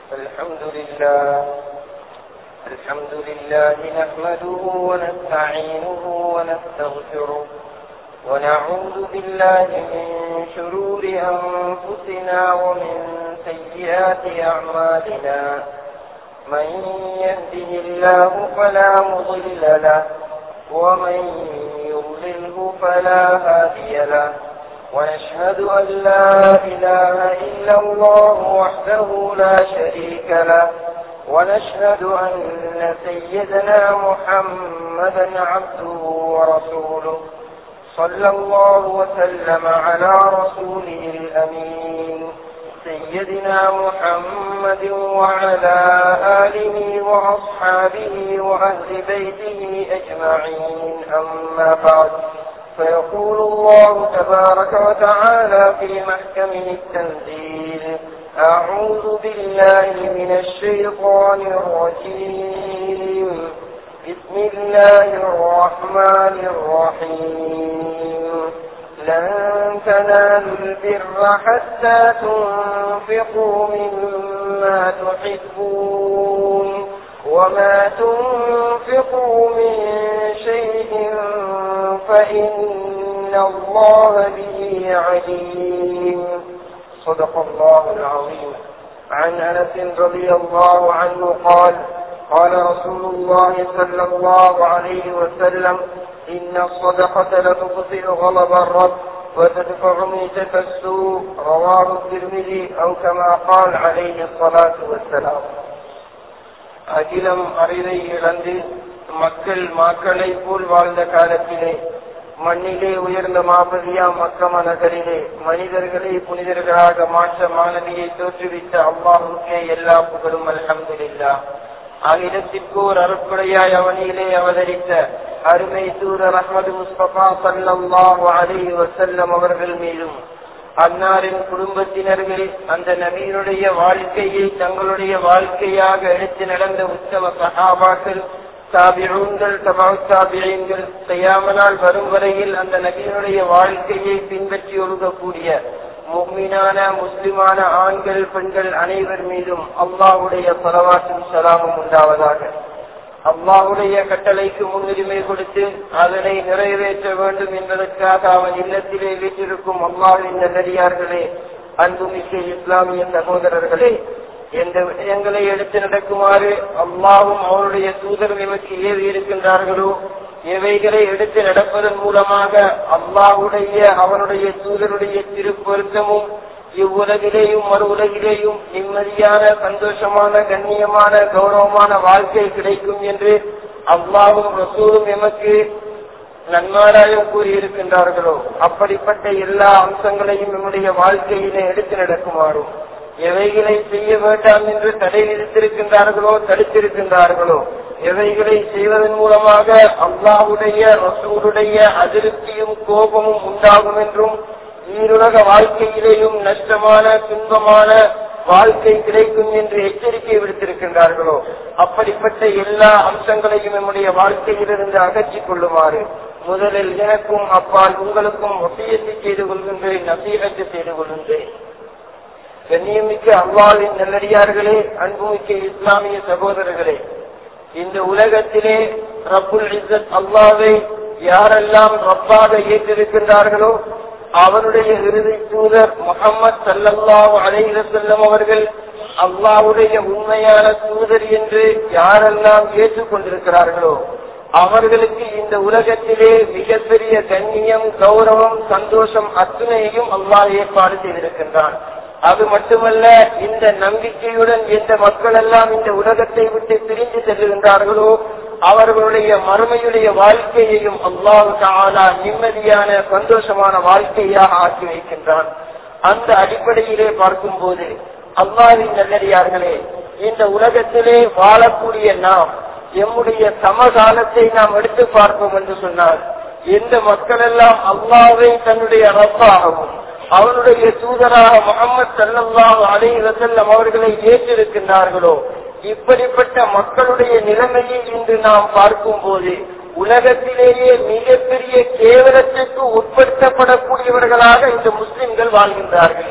الحمد لله الحمد لله نحمده ونستعينه ونستغفره ونعوذ بالله من شرور أنفسنا ومن سيئات أعمالنا من يهده الله فلا مضل له ومن يضلله فلا هادي له ونشهد أن لا إله إلا الله وحده لا شريك له ونشهد أن سيدنا محمدا عبده ورسوله صلى الله وسلم على رسوله الأمين سيدنا محمد وعلى آله وأصحابه وأهل بيته أجمعين أما بعد فيقول الله تبارك وتعالى في محكمه التنزيل أعوذ بالله من الشيطان الرجيم بسم الله الرحمن الرحيم لن تنالوا البر حتى تنفقوا مما تحبون وما تنفقوا من شيء فإن الله به عليم صدق الله العظيم عن أنس رضي الله عنه قال قال رسول الله صلى الله عليه وسلم إن الصدقة لتبطئ غضب الرب وتدفع ميتة السوء رواه الترمذي أو كما قال عليه الصلاة والسلام அகிலம் அறிவை இழந்து மக்கள் மக்களை போல் வாழ்ந்த காலத்திலே மண்ணிலே உயர்ந்த மாபதியா மக்கம நகரிலே மனிதர்களை புனிதர்களாக மாற்ற மாணவியை தோற்றுவித்த அல்லாஹுக்கே எல்லா புகழும் அல்ஹம்துலில்லா அகிலத்திற்கு ஒரு அருட்படையாய் அவனிலே அவதரித்த அருமை தூதர் அஹமது முஸ்தபா சல்லாஹு அலி வசல்லம் அவர்கள் மீதும் அன்னாரின் குடும்பத்தினர்கள் அந்த நபீனுடைய வாழ்க்கையை தங்களுடைய வாழ்க்கையாக எடுத்து நடந்த உத்தம சகாபாக்கள் தாபிழங்கள் தபாத்தாபியங்கள் செய்யாமனால் வரும் வரையில் அந்த நபியினுடைய வாழ்க்கையை பின்பற்றி ஒழுகக்கூடிய முக்மீனான முஸ்லிமான ஆண்கள் பெண்கள் அனைவர் மீதும் அல்லாவுடைய பரவாற்றும் சலாமும் உண்டாவதாக அல்லாவுடைய கட்டளைக்கு முன்னுரிமை கொடுத்து அதனை நிறைவேற்ற வேண்டும் என்பதற்காக அவன் இல்லத்திலே வீட்டிருக்கும் அல்லாவின் நல்லடியார்களே அன்புமிக்க இஸ்லாமிய சகோதரர்களே எந்த விடயங்களை எடுத்து நடக்குமாறு அல்லாவும் அவருடைய தூதர் எமக்கு ஏவி இருக்கின்றார்களோ எவைகளை எடுத்து நடப்பதன் மூலமாக அல்லாவுடைய அவனுடைய தூதருடைய திருப்பொருத்தமும் இவ்வுலகிலேயும் மறு உலகிலேயும் நிம்மதியான சந்தோஷமான கண்ணியமான கௌரவமான வாழ்க்கை கிடைக்கும் என்று அல்லாவும் ரசூலும் எமக்கு நன்மாராயம் கூறியிருக்கின்றார்களோ அப்படிப்பட்ட எல்லா அம்சங்களையும் நம்முடைய வாழ்க்கையிலே எடுத்து நடக்குமாறும் எவைகளை செய்ய வேண்டாம் என்று தடை விதித்திருக்கின்றார்களோ தடுத்திருக்கின்றார்களோ எவைகளை செய்வதன் மூலமாக அல்லாவுடைய ரசூருடைய அதிருப்தியும் கோபமும் உண்டாகும் என்றும் ஈருலக வாழ்க்கையிலேயும் நஷ்டமான துன்பமான வாழ்க்கை கிடைக்கும் என்று எச்சரிக்கை விடுத்திருக்கின்றார்களோ அப்படிப்பட்ட எல்லா அம்சங்களையும் நம்முடைய வாழ்க்கையிலிருந்து அகற்றிக் கொள்ளுமாறு முதலில் எனக்கும் அப்பால் உங்களுக்கும் ஒட்டியத்தை செய்து கொள்கின்றேன் நசீகத்தை செய்து கொள்கின்றேன் கண்ணியமிக்க அவ்வாவின் நல்லடியார்களே அன்புமிக்க இஸ்லாமிய சகோதரர்களே இந்த உலகத்திலே ரப்புல் இசத் அல்லாவை யாரெல்லாம் ரப்பாக ஏற்றிருக்கின்றார்களோ அவனுடைய இறுதி தூதர் முகமது சல்லல்லாஹு அலைஹி செல்லம் அவர்கள் அல்லாவுடைய உண்மையான தூதர் என்று யாரெல்லாம் ஏற்றுக்கொண்டிருக்கிறார்களோ அவர்களுக்கு இந்த உலகத்திலே மிகப்பெரிய கண்ணியம் கௌரவம் சந்தோஷம் அத்துணையையும் அல்லாஹ் ஏற்பாடு செய்திருக்கின்றான் அது மட்டுமல்ல இந்த நம்பிக்கையுடன் எந்த மக்கள் எல்லாம் இந்த உலகத்தை விட்டு பிரிந்து செல்லுகின்றார்களோ அவர்களுடைய மறுமையுடைய வாழ்க்கையையும் அல்லாஹு தாலா நிம்மதியான சந்தோஷமான வாழ்க்கையாக ஆக்கி வைக்கின்றான் அந்த அடிப்படையிலே பார்க்கும் போது அல்லாவின் நல்லடியார்களே இந்த உலகத்திலே வாழக்கூடிய நாம் எம்முடைய சமகாலத்தை நாம் எடுத்து பார்ப்போம் என்று சொன்னால் எந்த மக்கள் எல்லாம் அல்லாவை தன்னுடைய ரப்பாகவும் அவனுடைய தூதராக முகமது சல்லாஹ் அலி வசல்லம் அவர்களை ஏற்றிருக்கின்றார்களோ இப்படிப்பட்ட மக்களுடைய நிலைமையை இன்று நாம் பார்க்கும் போது உலகத்திலேயே மிகப்பெரிய கேவலத்திற்கு உட்படுத்தப்படக்கூடியவர்களாக இந்த முஸ்லிம்கள் வாழ்கின்றார்கள்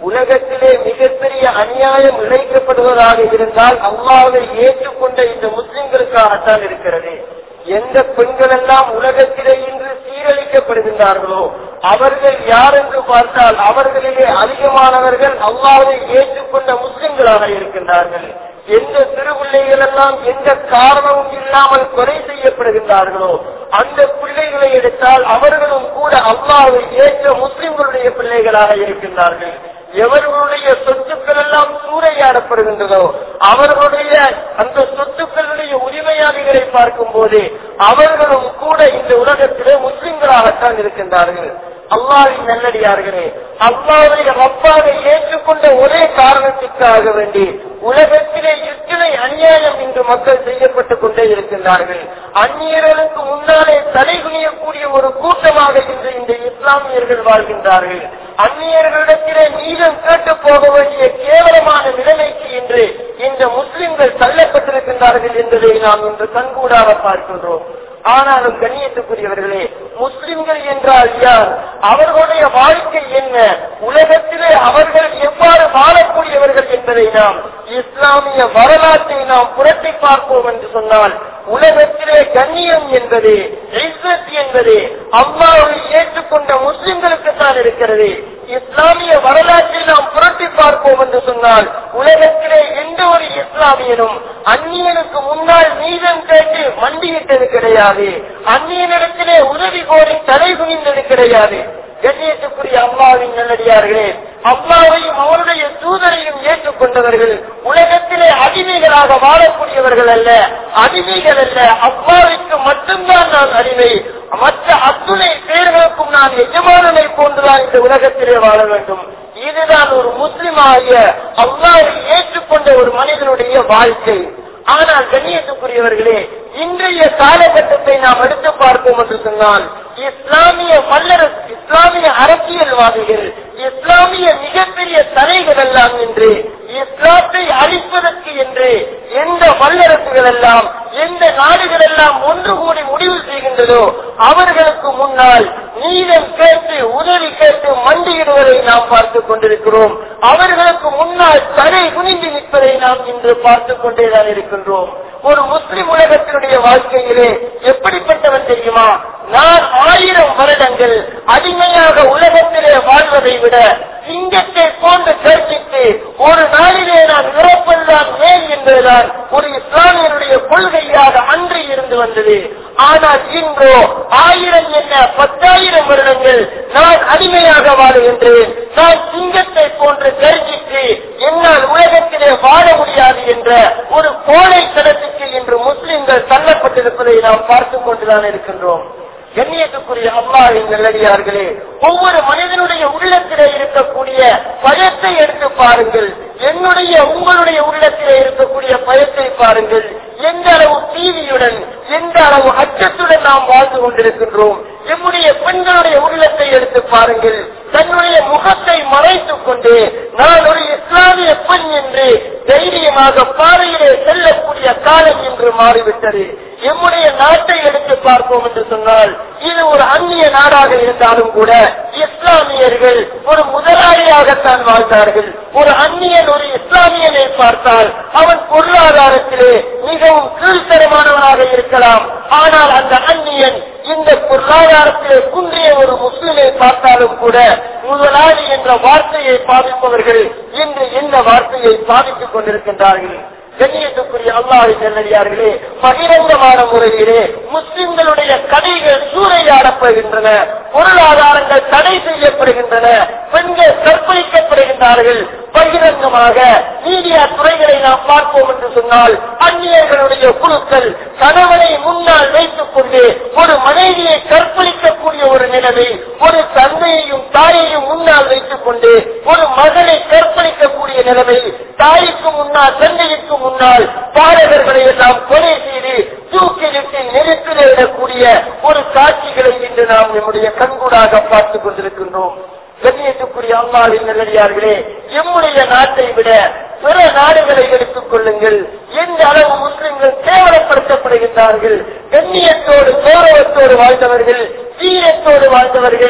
உலகத்திலே மிகப்பெரிய அநியாயம் இழைக்கப்படுவதாக இருந்தால் அல்லாவை ஏற்றுக்கொண்ட இந்த முஸ்லிம்களுக்காகத்தான் இருக்கிறது எந்த பெண்கள் எல்லாம் உலகத்திலே இன்று சீரழிக்கப்படுகின்றார்களோ அவர்கள் யார் என்று பார்த்தால் அவர்களிலே அதிகமானவர்கள் அல்லாவை ஏற்றுக்கொண்ட முஸ்லிம்களாக இருக்கின்றார்கள் எந்த சிறு பிள்ளைகள் எல்லாம் எந்த காரணமும் இல்லாமல் கொலை செய்யப்படுகின்றார்களோ அந்த பிள்ளைகளை எடுத்தால் அவர்களும் கூட அல்லாவை ஏற்ற முஸ்லிம்களுடைய பிள்ளைகளாக இருக்கின்றார்கள் எவர்களுடைய சொத்துக்கள் எல்லாம் சூறையாடப்படுகின்றதோ அவர்களுடைய அந்த சொத்துக்களுடைய உரிமையாளிகளை பார்க்கும் போது அவர்களும் கூட இந்த உலகத்திலே முஸ்லிம்களாகத்தான் இருக்கின்றார்கள் அல்லாவின் நல்லடியார்களே அல்லாவை ரப்பாக ஏற்றுக்கொண்ட ஒரே காரணத்திற்காக வேண்டி உலகத்திலே இத்தனை அநியாயம் இன்று மக்கள் செய்யப்பட்டுக் கொண்டே இருக்கின்றார்கள் அந்நியர்களுக்கு முன்னாலே தலை குனியக்கூடிய ஒரு கூட்டமாக இன்று இந்த இஸ்லாமியர்கள் வாழ்கின்றார்கள் அந்நியர்களிடத்திலே நீதம் கேட்டு போக வேண்டிய கேவலமான நிலைமைக்கு இன்று இந்த முஸ்லிம்கள் தள்ளப்பட்டிருக்கின்றார்கள் என்பதை நாம் இன்று கண்கூடாக பார்க்கின்றோம் ஆனாலும் கண்ணியத்துக்குரியவர்களே முஸ்லிம்கள் என்றால் யார் அவர்களுடைய வாழ்க்கை என்ன உலகத்திலே அவர்கள் எவ்வாறு வாழக்கூடியவர்கள் என்பதை நாம் இஸ்லாமிய வரலாற்றை நாம் புரட்டி பார்ப்போம் என்று சொன்னால் உலகத்திலே கண்ணியம் என்பது இஸ்ஸத் என்பது அல்லாவை ஏற்றுக்கொண்ட முஸ்லிம்களுக்கு தான் இருக்கிறது இஸ்லாமிய வரலாற்றை நாம் புரட்டி பார்ப்போம் என்று சொன்னால் உலகத்திலே எந்த ஒரு இஸ்லாமியனும் அந்நியனுக்கு முன்னால் நீதம் கேட்டு மண்டியிட்டது கிடையாது அந்நியனிடத்திலே உதவி கோரி தலை குனிந்தது கிடையாது கண்ணியத்துக்குரிய அம்மாவின் நல்லடியார்களே அம்மாவையும் அவருடைய தூதரையும் ஏற்றுக்கொண்டவர்கள் உலகத்திலே அடிமைகளாக வாழக்கூடியவர்கள் அல்ல அடிமைகள் அல்ல அம்மாவிற்கு மட்டும்தான் நான் அடிமை மற்ற அத்துணை பேர்களுக்கும் நான் எஜமானனை போன்றுதான் இந்த உலகத்திலே வாழ வேண்டும் இதுதான் ஒரு முஸ்லிம் ஆகிய அல்லாவை ஏற்றுக்கொண்ட ஒரு மனிதனுடைய வாழ்க்கை ஆனால் கண்ணியத்துக்குரியவர்களே இன்றைய காலகட்டத்தை நாம் எடுத்து பார்ப்போம் என்று சொன்னால் இஸ்லாமிய வல்லரசு இஸ்லாமிய அரசியல்வாதிகள் இஸ்லாமிய மிகப்பெரிய தலைகள் எல்லாம் என்று இஸ்லாத்தை அழிப்பதற்கு என்று எந்த வல்லரசுகள் எல்லாம் எந்த நாடுகள் எல்லாம் ஒன்று கூடி முடிவு செய்கின்றதோ அவர்களுக்கு முன்னால் நீதம் கேட்டு உதவி கேட்டு மண்டியிடுவதை நாம் பார்த்துக் கொண்டிருக்கிறோம் அவர்களுக்கு முன்னால் தலை குனிந்து நிற்பதை நாம் இன்று பார்த்துக் கொண்டேதான் இருக்கின்றோம் ஒரு முஸ்லிம் உலகத்தினுடைய வாழ்க்கையிலே எப்படிப்பட்டவன் தெரியுமா நான் ஆயிரம் வருடங்கள் அடிமையாக உலகத்திலே வாழ்வதை விட சிங்கத்தை போன்று கற்பித்து ஒரு நாளிலே நான் இறப்பதுதான் மேல் என்பதுதான் ஒரு இஸ்லாமியனுடைய கொள்கையாக அன்று இருந்து வந்தது ஆனால் இன்றோ ஆயிரம் என்ன பத்தாயிரம் வருடங்கள் நான் அடிமையாக வாழுகின்றேன் நான் சிங்கத்தை போன்று கர்ஜித்து என்னால் உலகத்திலே வாழ முடியாது என்ற ஒரு கோழை தடத்துக்கு இன்று முஸ்லிம்கள் தள்ளப்பட்டிருப்பதை நாம் பார்த்துக் கொண்டுதான் இருக்கின்றோம் கண்ணியத்துக்குரிய அல்லாவின் நல்லடியார்களே ஒவ்வொரு மனிதனுடைய உள்ளத்திலே இருக்கக்கூடிய பயத்தை எடுத்து பாருங்கள் என்னுடைய உங்களுடைய உள்ளத்திலே இருக்கக்கூடிய பயத்தை பாருங்கள் எந்த அளவு தீவியுடன் எந்த அளவு அச்சத்துடன் நாம் வாழ்ந்து கொண்டிருக்கின்றோம் எம்முடைய பெண்களுடைய உள்ளத்தை எடுத்து பாருங்கள் தன்னுடைய முகத்தை மறைத்துக் கொண்டு நான் ஒரு இஸ்லாமிய பெண் என்று தைரியமாக பாறையிலே செல்லக்கூடிய காலம் என்று மாறிவிட்டது எம்முடைய நாட்டை எடுத்து பார்ப்போம் என்று சொன்னால் இது ஒரு அந்நிய நாடாக இருந்தாலும் கூட இஸ்லாமியர்கள் ஒரு முதலாளியாகத்தான் வாழ்ந்தார்கள் ஒரு அந்நியன் ஒரு இஸ்லாமியனை பார்த்தால் அவன் பொருளாதாரத்திலே மிகவும் கீழ்த்தரமானவனாக இருக்கலாம் ஆனால் அந்த அந்நியன் இந்த பொருளாதாரத்திலே குன்றிய ஒரு முஸ்லிமை பார்த்தாலும் கூட முதலாளி என்ற வார்த்தையை பாதிப்பவர்கள் இன்று இந்த வார்த்தையை பாதித்துக் கொண்டிருக்கின்றார்கள் கண்ணியத்துக்குரிய அல்லாஹை நல்லடியார்களே பகிரங்கமான முறையிலே முஸ்லிம்களுடைய கதைகள் சூறையாடப்படுகின்றன பொருளாதாரங்கள் தடை செய்யப்படுகின்றன பெண்கள் கற்பழிக்கப்படுகின்றார்கள் பகிரங்கமாக மீடியா துறைகளை நாம் பார்ப்போம் என்று சொன்னால் அந்நியர்களுடைய குழுக்கள் கணவனை முன்னால் வைத்துக் கொண்டு ஒரு மனைவியை கற்பழிக்கக்கூடிய ஒரு நிலைமை ஒரு தந்தையையும் தாயையும் முன்னால் வைத்துக் கொண்டு ஒரு மகனை கற்பழிக்கக்கூடிய நிலைமை தாய்க்கு முன்னால் தந்தைக்கு முன்னால் பாடகர்களை எல்லாம் கொலை செய்து தூக்கிலிட்டு நெருப்பிலிடக்கூடிய ஒரு காட்சிகளை இன்று நாம் நம்முடைய கண்கூடாக பார்த்துக் கொண்டிருக்கின்றோம் கண்ணியத்துக்குரிய அம்மாவின் நல்லடியார்களே எம்முடைய நாட்டை விட பிற நாடுகளை எடுத்துக் கொள்ளுங்கள் எந்த அளவு முஸ்லிம்கள் கேவலப்படுத்தப்படுகின்றார்கள் கண்ணியத்தோடு கௌரவத்தோடு வாழ்ந்தவர்கள் தீரத்தோடு வாழ்ந்தவர்கள்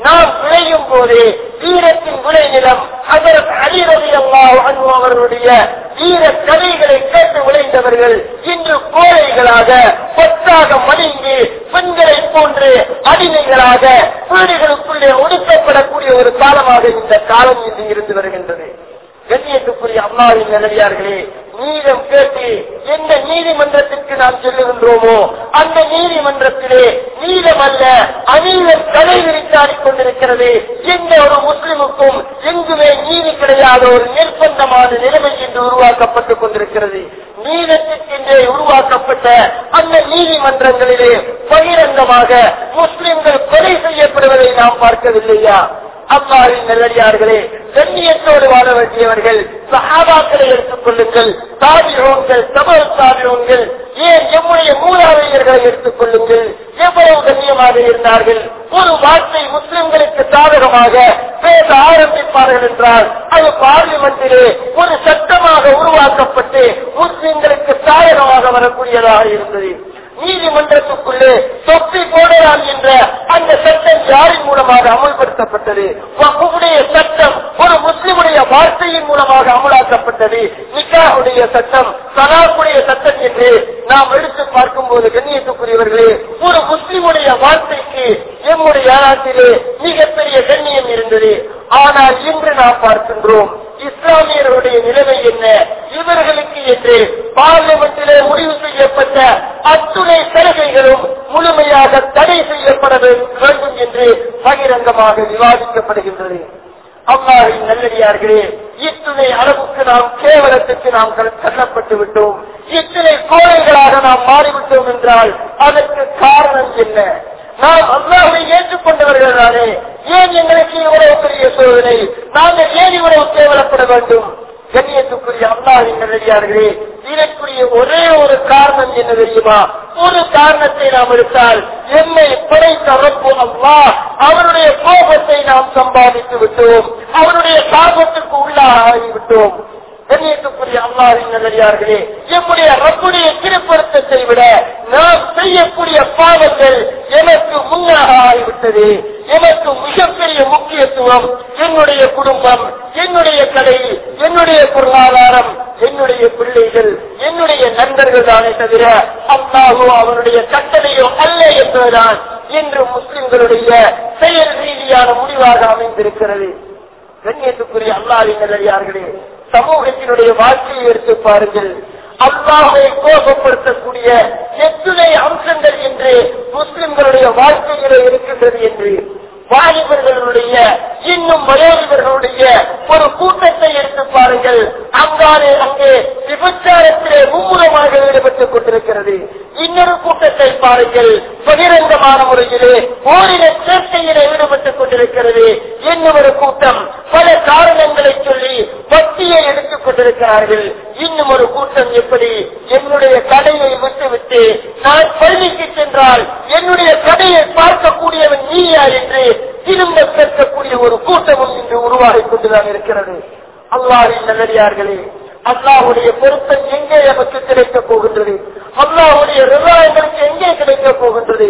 நாம் விளையும் போது வீரத்தின் விளைநிலம் அதற்கு அலிரவி அல்லாஹ் அன்பு அவர்களுடைய வீர கதைகளை கேட்டு விளைந்தவர்கள் இன்று கோழைகளாக பொத்தாக மடிந்து பெண்களை போன்று அடிமைகளாக வீடுகளுக்குள்ளே ஒடுக்கப்படக்கூடிய ஒரு காலமாக இந்த காலம் இன்று இருந்து வருகின்றது கண்ணியத்துக்குரிய அம்மாவின் நிலையார்களே நீதம் கேட்டு எந்த நீதிமன்றத்திற்கு நாம் செல்லுகின்றோமோ அந்த நீதிமன்றத்திலே நீதம் அல்ல அநீதம் தலை விரித்தாடிக் கொண்டிருக்கிறது எந்த ஒரு முஸ்லிமுக்கும் எங்குமே நீதி கிடையாத ஒரு நிர்பந்தமான நிலைமை இன்று உருவாக்கப்பட்டுக் கொண்டிருக்கிறது நீதத்திற்கென்றே உருவாக்கப்பட்ட அந்த நீதிமன்றங்களிலே பகிரங்கமாக முஸ்லிம்கள் கொலை செய்யப்படுவதை நாம் பார்க்கவில்லையா அம்மாவின் நல்லடியார்களே கண்ணியத்தோடு வாழ வேண்டியவர்கள் சஹாபாக்களை எடுத்துக் கொள்ளுங்கள் தாபியோன்கள் தமிழ் தாபியோன்கள் ஏன் எம்முடைய மூலாவையர்களை எடுத்துக் கொள்ளுங்கள் எவ்வளவு கண்ணியமாக இருந்தார்கள் ஒரு வார்த்தை முஸ்லிம்களுக்கு சாதகமாக பேச ஆரம்பிப்பார்கள் என்றால் அது பார்லிமெண்டிலே ஒரு சட்டமாக உருவாக்கப்பட்டு முஸ்லிம்களுக்கு சாதகமாக வரக்கூடியதாக இருந்தது நீதிமன்றத்துக்குள்ளே தொப்பி போடலாம் என்ற அந்த சட்டம் யாரின் மூலமாக அமுல்படுத்தப்பட்டது வகுடைய சட்டம் ஒரு முஸ்லிமுடைய வார்த்தையின் மூலமாக அமலாக்கப்பட்டது நிக்காவுடைய சட்டம் சலாக்குடைய சட்டம் என்று நாம் எடுத்து பார்க்கும்போது கண்ணியத்துக்குரியவர்களே ஒரு முஸ்லிமுடைய வார்த்தைக்கு எம்முடைய நாட்டிலே மிகப்பெரிய கண்ணியம் இருந்தது ஆனால் இன்று நாம் பார்க்கின்றோம் இஸ்லாமியர்களுடைய நிலைமை என்ன இவர்களுக்கு என்று பார்லிமெண்டிலே முடிவு செய்யப்பட்ட அத்துணை சலுகைகளும் முழுமையாக தடை செய்யப்பட வேண்டும் என்று பகிரங்கமாக விவாதிக்கப்படுகின்றது அம்மாவின் நல்லடியார்களே இத்துணை அளவுக்கு நாம் கேவலத்துக்கு நாம் தள்ளப்பட்டு விட்டோம் இத்தனை கோழைகளாக நாம் மாறிவிட்டோம் என்றால் அதற்கு காரணம் என்ன நாம் அல்லாஹை ஏற்றுக்கொண்டவர்கள் தானே ஏன் எங்களுக்கு இவ்வளவு பெரிய சோதனை நாங்கள் ஏன் இவ்வளவு கேவலப்பட வேண்டும் கண்ணியத்துக்குரிய அல்லாஹின் நல்லடியார்களே இதற்குரிய ஒரே ஒரு காரணம் என்ன தெரியுமா ஒரு காரணத்தை நாம் எடுத்தால் என்னை படைத்த ரப்பு அல்லா அவருடைய கோபத்தை நாம் சம்பாதித்து விட்டோம் அவருடைய சாபத்துக்கு உள்ளாகி விட்டோம் கண்ணியத்துக்குரிய அல்லாவின் நல்லடியார்களே எம்முடைய ரப்புடைய திருப்பொருத்தத்தை விட நாம் செய்யக்கூடிய பாவங்கள் எனக்கு முன்னாக ஆகிவிட்டது எனக்கு மிகப்பெரிய முக்கியத்துவம் என்னுடைய குடும்பம் என்னுடைய கடை என்னுடைய பொருளாதாரம் என்னுடைய பிள்ளைகள் என்னுடைய நண்பர்கள் தானே தவிர அல்லாஹோ அவருடைய கட்டளையோ அல்ல என்பதுதான் இன்று முஸ்லிம்களுடைய செயல் ரீதியான முடிவாக அமைந்திருக்கிறது கண்ணியத்துக்குரிய அல்லாவின் நல்லடியார்களே சமூகத்தினுடைய வாழ்க்கையை எடுத்து பாருங்கள் அல்லாஹை கோபப்படுத்தக்கூடிய எத்தனை அம்சங்கள் என்று முஸ்லிம்களுடைய வாழ்க்கையிலே இருக்கின்றது என்று வாலிபர்களுடைய இன்னும் வயோதிபர்களுடைய ஒரு கூட்டத்தை எடுத்து பாருங்கள் அங்காலே அங்கே விபச்சாரத்திலே மும்முரமாக ஈடுபட்டுக் கொண்டிருக்கிறது இன்னொரு கூட்டத்தை பாருங்கள் பகிரங்கமான முறையிலே ஓரின சேர்க்கையிலே ஈடுபட்டுக் கொண்டிருக்கிறது இன்னும் ஒரு கூட்டம் பல காரணங்களை சொல்லி பக்தியை எடுத்துக் கொண்டிருக்கிறார்கள் இன்னும் ஒரு கூட்டம் எப்படி என்னுடைய கடையை விட்டுவிட்டு நான் பள்ளிக்கு சென்றால் என்னுடைய கடையை பார்க்கக்கூடியவன் நீயா என்று திரும்ப கேட்கக்கூடிய ஒரு கூட்டமும் இன்று உருவாகிக் கொண்டுதான் இருக்கிறது அல்லாஹின் நல்லடியார்களே அல்லாஹுடைய பொருத்தம் எங்கே நமக்கு கிடைக்கப் போகின்றது அல்லாஹுடைய ரிவாயங்களுக்கு எங்கே கிடைக்கப் போகின்றது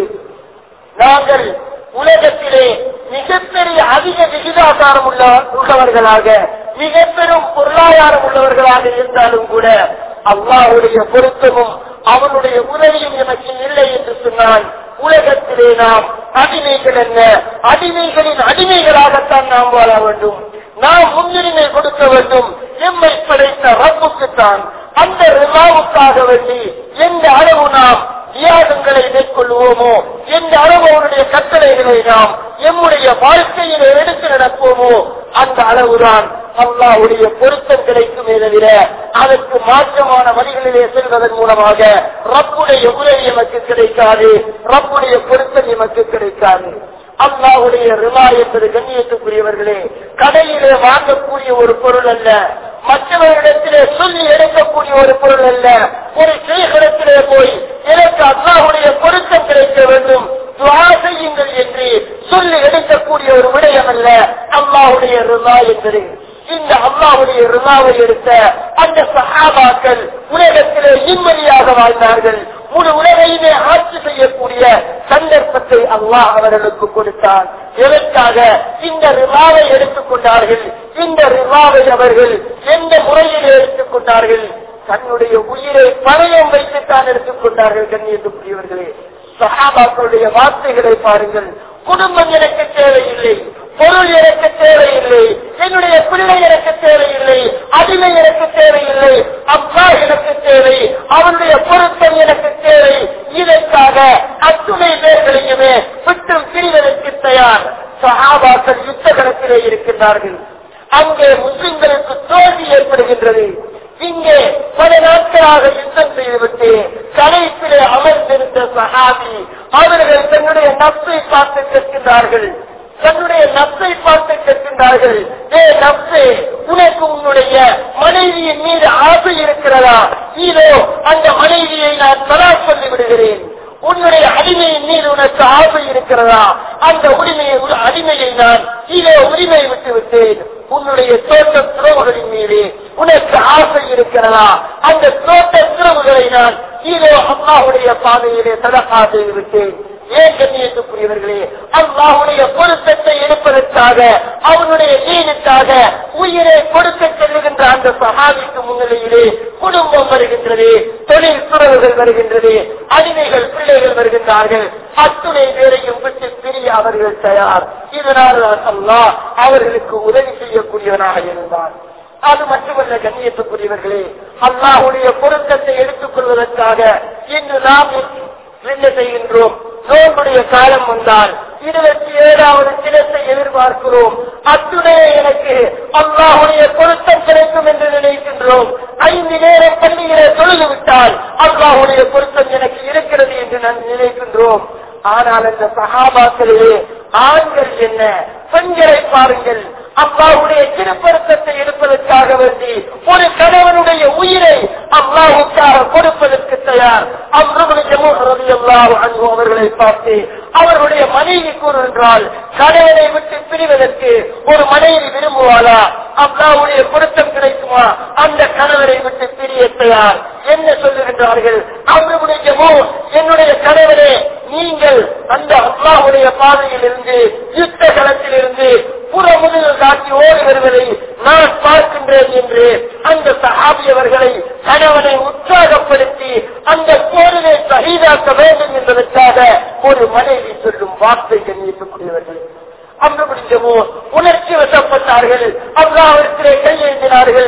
நாங்கள் உலகத்திலே மிகப்பெரிய அதிக விகிதாசாரம் உள்ள உள்ளவர்களாக மிக பெரும் பொருளாதாரம் உள்ளவர்களாக இருந்தாலும் கூட அல்லாஹுடைய பொருத்தமும் அவனுடைய உதவியும் எனக்கு இல்லை என்று சொன்னால் உலகத்திலே நாம் அடிமைகள் என்ன அடிமைகளின் அடிமைகளாகத்தான் நாம் வாழ வேண்டும் நாம் முன்னுரிமை கொடுக்க வேண்டும் எம்மை படைத்த ரப்புக்குத்தான் அந்த ரிவாவுக்காக வேண்டி எந்த அளவு நாம் தியாகங்களை மேற்கொள்வோமோ எந்த அளவு அவருடைய கட்டளைகளை நாம் எம்முடைய வாழ்க்கையிலே எடுத்து நடப்போமோ அந்த அளவுதான் அல்லாவுடைய பொருத்தம் கிடைக்குமே தவிர அதற்கு மாற்றமான வழிகளிலே செல்வதன் மூலமாக ரப்புடைய உதவி எமக்கு கிடைக்காது ரப்புடைய பொருத்தம் எமக்கு கிடைக்காது அல்லாவுடைய ரிலா என்பது கண்ணியத்துக்குரியவர்களே கடையிலே வாங்கக்கூடிய ஒரு பொருள் அல்ல மற்றவர்களிடத்திலே சொல்லி எடுக்கக்கூடிய ஒரு பொருள் அல்ல ஒரு செய்களிடத்திலே போய் எனக்கு அல்லாஹுடைய பொருத்தம் கிடைக்க வேண்டும் துவா செய்யுங்கள் என்று சொல்லி எடுக்கக்கூடிய ஒரு விடயம் அல்ல அல்லாஹுடைய ரிலா என்பது இந்த அல்லாஹுடைய ரிலாவை எடுத்த அந்த சஹாபாக்கள் உலகத்திலே நிம்மதியாக வாழ்ந்தார்கள் முழு உலகையுமே ஆட்சி செய்யக்கூடிய சந்தர்ப்பத்தை அல்லாஹ் அவர்களுக்கு கொடுத்தான் எதற்காக இந்த ரிவாவை எடுத்துக்கொண்டார்கள் இந்த ரிவாவை அவர்கள் எந்த முறையில் எடுத்துக்கொண்டார்கள் தன்னுடைய உயிரை பணயம் வைத்துத்தான் எடுத்துக்கொண்டார்கள் கண்ணியத்துக்குரியவர்களே சஹாபாக்களுடைய வார்த்தைகளை பாருங்கள் குடும்பம் எனக்கு தேவையில்லை பொருள் எனக்கு தேவையில்லை என்னுடைய பிள்ளை எனக்கு தேவையில்லை அடிமை எனக்கு தேவையில்லை அப்பா எனக்கு தேவை அவனுடைய பொருத்தம் எனக்கு தேவை இதற்காக அத்துணை பேர்களையுமே விட்டும் பிரிவதற்கு தயார் சஹாபாக்கள் யுத்த களத்திலே இருக்கின்றார்கள் அங்கே முஸ்லிம்களுக்கு தோல்வி ஏற்படுகின்றது இங்கே பல நாட்களாக யுத்தம் செய்துவிட்டு கடைசியிலே அமர்ந்திருந்த சஹாபி அவர்கள் தன்னுடைய நப்சை பார்த்து கேட்கின்றார்கள் தன்னுடைய நப்சை பார்த்து கேட்கின்றார்கள் ஏ நப்சே உனக்கு உன்னுடைய மனைவியின் மீது ஆசை இருக்கிறதா இதோ அந்த மனைவியை நான் தலா சொல்லி விடுகிறேன் உன்னுடைய அடிமையின் மீது உனக்கு ஆசை இருக்கிறதா அந்த உரிமையை அடிமையை நான் இதோ உரிமை விட்டு விட்டேன் உன்னுடைய தோட்ட துறவுகளின் மீது உனக்கு ஆசை இருக்கிறதா அந்த தோட்ட துறவுகளை நான் இதோ அம்மாவுடைய பாதையிலே சதகா செய்து விட்டேன் ஏன் கண்ணியத்துக்குரியவர்களே அல்லாஹுடைய பொருத்தத்தை எடுப்பதற்காக அவனுடைய நீனுக்காக உயிரை கொடுக்க செல்லுகின்ற அந்த சகாவிக்கு முன்னிலையிலே குடும்பம் வருகின்றது தொழில் துறவுகள் வருகின்றது அடிமைகள் பிள்ளைகள் வருகின்றார்கள் அத்துணை பேரையும் விட்டு பிரிய அவர்கள் தயார் இதனால் அல்லாஹ் அவர்களுக்கு உதவி செய்யக்கூடியவனாக இருந்தான் அது மட்டுமல்ல கண்ணியத்துக்குரியவர்களே அல்லாஹுடைய பொருத்தத்தை எடுத்துக் கொள்வதற்காக இன்று நாம் என்ன செய்கின்றோம் நோன்புடைய காலம் வந்தால் இருபத்தி ஏழாவது தினத்தை எதிர்பார்க்கிறோம் அத்துணை எனக்கு அல்லாஹுடைய பொருத்தம் கிடைக்கும் என்று நினைக்கின்றோம் ஐந்து நேரம் பள்ளியிலே தொழுது விட்டால் அல்லாஹுடைய பொருத்தம் எனக்கு இருக்கிறது என்று நான் நினைக்கின்றோம் ஆனால் அந்த சகாபாக்களிலே ஆண்கள் என்ன பெண்களை பாருங்கள் அல்லாவுடைய திருப்பருத்தத்தை எடுப்பதற்காக வேண்டி ஒரு கணவனுடைய உயிரை அல்லாவுக்காக கொடுப்பதற்கு தயார் அல்லாஹு அன்பு அவர்களை பார்த்து அவர்களுடைய மனைவி கூறுகின்றால் கணவனை விட்டு பிரிவதற்கு ஒரு மனைவி விரும்புவாளா அல்லாவுடைய பொருத்தம் கிடைக்குமா அந்த கணவரை விட்டு பிரிய தயார் என்ன சொல்லுகின்றார்கள் அவர்களுடைய என்னுடைய கணவரே நீங்கள் அந்த அல்லாவுடைய பாதையில் இருந்து யுத்த களத்தில் இருந்து புற முதல் காட்சி ஓடி வருவதை நான் பார்க்கின்றேன் என்று அந்த சஹாபியவர்களை கணவனை உற்சாகப்படுத்தி அந்த போரினை சகிதாக்க வேண்டும் என்பதற்காக ஒரு மனைவி சொல்லும் வார்த்தை கண்ணியத்துக்குரியவர்கள் அங்கு முடிஞ்சமோ உணர்ச்சி வசப்பட்டார்கள் அல்லாவிடத்திலே கையெழுந்தினார்கள்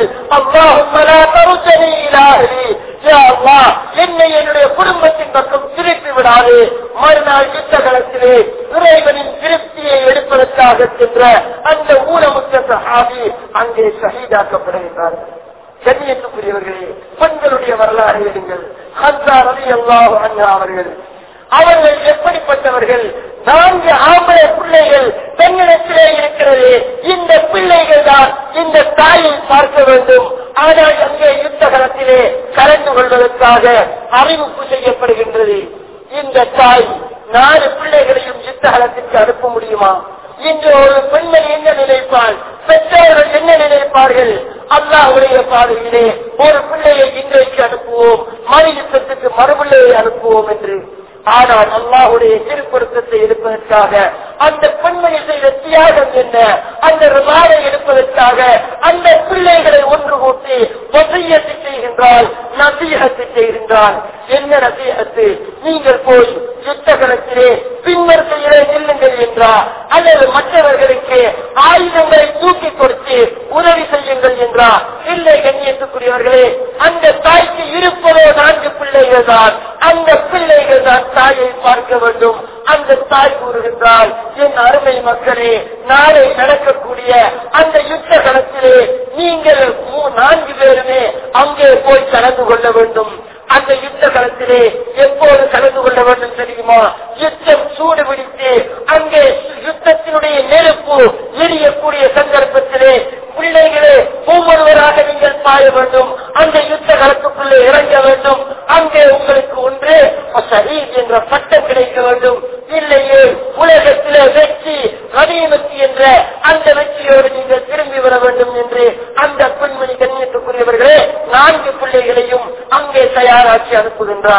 அல்லாஹ் என்னை என்னுடைய குடும்பத்தின் பக்கம் திருப்பி விடாது மறுநாள் யுத்த களத்திலே இறைவனின் திருப்தியை எடுப்பதற்காக சென்ற அந்த ஊனமுற்ற சஹாபி அங்கே ஷஹீதாக்கப்படுகின்றார்கள் கண்ணியத்துக்குரியவர்களே பெண்களுடைய வரலாறு எடுங்கள் ஹன்சா ரவி அல்லாஹ் அண்ணா அவர்கள் அவர்கள் எப்படிப்பட்டவர்கள் நான்கு ஆம்பளை பிள்ளைகள் பெண்ணிடத்திலே இருக்கிறது இந்த பிள்ளைகள் தான் இந்த தாயை பார்க்க வேண்டும் ஆனால் அங்கே யுத்த களத்திலே கலந்து கொள்வதற்காக அறிவிப்பு செய்யப்படுகின்றது இந்த தாய் நாலு பிள்ளைகளையும் யுத்த களத்திற்கு அனுப்ப முடியுமா இன்று ஒரு பெண்மணி என்ன நினைப்பாள் பெற்றோர்கள் என்ன நினைப்பார்கள் அல்லாஹுடைய பாதையிலே ஒரு பிள்ளையை இன்றைக்கு அனுப்புவோம் மறு யுத்தத்துக்கு மறுபிள்ளையை அனுப்புவோம் என்று ஆனால் அல்லாஹுடைய திருப்பொருத்தத்தை எடுப்பதற்காக அந்த பெண்மணி செய்த தியாகம் என்ன அந்த ரிமாவை எடுப்பதற்காக அந்த பிள்ளைகளை ஒன்று கூட்டி வசையத்தை செய்கின்றால் நசீகத்தை செய்கின்றால் என்ன நசீகத்து நீங்கள் போய் யுத்த களத்திலே பின்வரிசையிலே நில்லுங்கள் என்றா அல்லது மற்றவர்களுக்கு ஆயுதங்களை தூக்கி கொடுத்து உதவி செய்யுங்கள் என்றா இல்லை கண்ணியத்துக்குரியவர்களே அந்த தாய்க்கு இருப்பதோ நான்கு பிள்ளைகள் தான் அந்த பிள்ளைகள் தான் தாயை பார்க்க வேண்டும் அந்த தாய் கூறுகின்றால் என் அருமை மக்களே நாளை நடக்கக்கூடிய அந்த யுத்த களத்திலே நீங்கள் மூ- நான்கு பேருமே அங்கே போய் கலந்து கொள்ள வேண்டும் அந்த யுத்த களத்திலே எப்போது கலந்து கொள்ள வேண்டும் தெரியுமா யுத்தம் சூடு பிடித்து அங்கே யுத்தத்தினுடைய நெருப்பு எரியக்கூடிய சந்தர்ப்பத்திலே பிள்ளைகளே ஒவ்வொருவராக நீங்கள் பாய வேண்டும் அந்த யுத்த களத்துக்குள்ளே இறங்க வேண்டும் அங்கே உங்களுக்கு ஒன்று ஷஹீத் என்ற பட்டம் கிடைக்க வேண்டும் இல்லையே உலகத்திலே வெற்றி கனியமத்தி என்ற அந்த வெற்றியோடு நீங்கள் திரும்பி வர வேண்டும் என்று அந்த பெண்மணி கண்ணியத்துக்குரியவர்களே நான்கு பிள்ளைகளையும் அங்கே தயாராக்கி அனுப்புகின்றான்